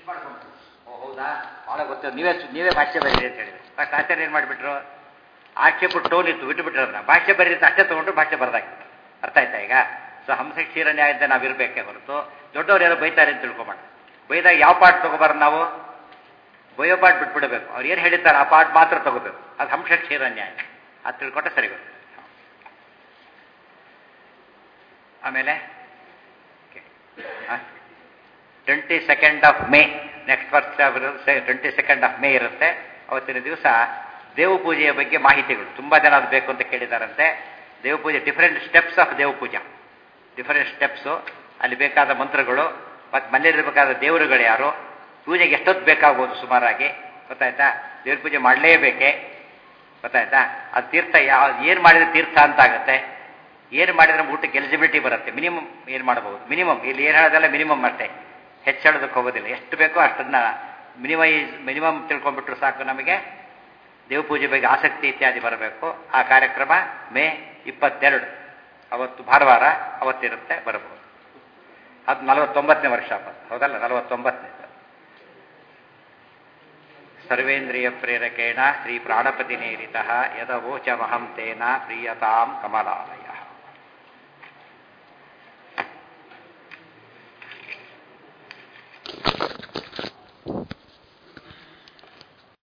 ಮಾಡ್ಕೊಂಡು ಓ ಹೌದಾ ಭಾಳ ಗೊತ್ತು ನೀವೇ ನೀವೇ ಭಾಷ್ಯ ಬರೀರಿ ಅಂತ ಹೇಳಿದ್ರು ಆ ಆಚಾರ್ಯ ಏನು ಮಾಡಿಬಿಟ್ರು ಆಕ್ಷೇಪ ಟೋನ್ ಇತ್ತು ಬಿಟ್ಟು ಬಿಟ್ಟಿರೋದನ್ನ ಭಾಷ್ಯ ಬರೀರಿ ಅಂತ ಅಷ್ಟೇ ತೊಗೊಂಡ್ರು ಭಾಷ್ಯ ಬರ್ದಾಕಿತ್ತು ಅರ್ಥ ಆಯ್ತಾ ಈಗ ಸೊ ಹಂಸ ಕ್ಷೀರ ನ್ಯಾಯದಿಂದ ನಾವು ಇರಬೇಕೇ ಹೊರತು ದೊಡ್ಡವ್ರು ಯಾರೋ ಬೈತಾರೆ ಅಂತ ತಿಳ್ಕೊಬೇಡ ಬೈದಾಗ ಯಾವ ಪಾಠ ತಗೋಬಾರ್ದು ನಾವು ಬಯೋ ಪಾಠ ಬಿಟ್ಬಿಡಬೇಕು ಅವ್ರು ಏನು ಹೇಳಿದ್ದಾರೆ ಆ ಪಾಠ ಮಾತ್ರ ತಗೋಬೇಕು ಅದು ಹಂಸ ಕ್ಷೀರ ನ್ಯಾಯ ಅದು ತಿಳ್ಕೊಟ್ರೆ ಸರಿ ಬರುತ್ತೆ ಆಮೇಲೆ twenty second of May next ವರ್ಷ ಟ್ವೆಂಟಿ ಸೆಕೆಂಡ್ ಆಫ್ ಮೇ ಇರುತ್ತೆ ಅವತ್ತಿನ ದಿವಸ ದೇವ ಪೂಜೆಯ ಬಗ್ಗೆ ಮಾಹಿತಿಗಳು ತುಂಬ ಜನ ಅದು ಬೇಕು ಅಂತ ಕೇಳಿದಾರಂತೆ ದೇವ ಪೂಜೆ ಡಿಫರೆಂಟ್ ಸ್ಟೆಪ್ಸ್ ಆಫ್ ದೇವ ಪೂಜಾ ಡಿಫರೆಂಟ್ ಸ್ಟೆಪ್ಸು ಅಲ್ಲಿ ಬೇಕಾದ ಮಂತ್ರಗಳು ಮತ್ತು ಮನೆಯಲ್ಲಿರಬೇಕಾದ ದೇವರುಗಳು ಯಾರು ಪೂಜೆಗೆ ಎಷ್ಟೊತ್ತು ಬೇಕಾಗ್ಬೋದು ಸುಮಾರಾಗಿ ಗೊತ್ತಾಯ್ತಾ ದೇವ್ರ ಪೂಜೆ ಮಾಡಲೇಬೇಕೆ ಗೊತ್ತಾಯ್ತಾ ಅದು ತೀರ್ಥ ಯಾವ ಏನು ಮಾಡಿದ್ರೆ ತೀರ್ಥ ಅಂತ ಆಗುತ್ತೆ ಏನು ಮಾಡಿದ್ರೆ ಊಟಕ್ಕೆ ಎಲಿಜಿಬಿಲಿಟಿ ಬರುತ್ತೆ ಮಿನಿಮಮ್ ಏನು ಮಾಡಬಹುದು ಮಿನಿಮಮ್ ಇಲ್ಲಿ ಏನು ಹೇಳೋದಲ್ಲ ಮಿನಿಮಮ್ ಅಷ್ಟೇ ಹೆಚ್ಚಳೋದಕ್ಕೆ ಹೋಗೋದಿಲ್ಲ ಎಷ್ಟು ಬೇಕೋ ಅಷ್ಟನ್ನ ಮಿನಿಮೈಸ್ ಮಿನಿಮಮ್ ತಿಳ್ಕೊಂಡ್ಬಿಟ್ರು ಸಾಕು ನಮಗೆ ದೇವಪೂಜೆ ಬಗ್ಗೆ ಆಸಕ್ತಿ ಇತ್ಯಾದಿ ಬರಬೇಕು ಆ ಕಾರ್ಯಕ್ರಮ ಮೇ ಇಪ್ಪತ್ತೆರಡು ಅವತ್ತು ಭಾನುವಾರ ಅವತ್ತಿರುತ್ತೆ ಬರಬಹುದು ಅದು ನಲವತ್ತೊಂಬತ್ತನೇ ವರ್ಷ ಹೌದಲ್ಲ ನಲವತ್ತೊಂಬತ್ತನೇ ಸರ್ವೇಂದ್ರಿಯ ಪ್ರೇರಕೇಣ ಶ್ರೀ ಪ್ರಾಣಪತಿ ನೇರಿತ ಯದವೋಚಮಹಂ ತೇನ ಪ್ರಿಯತಾಂ ಕಮಲಾಲಯ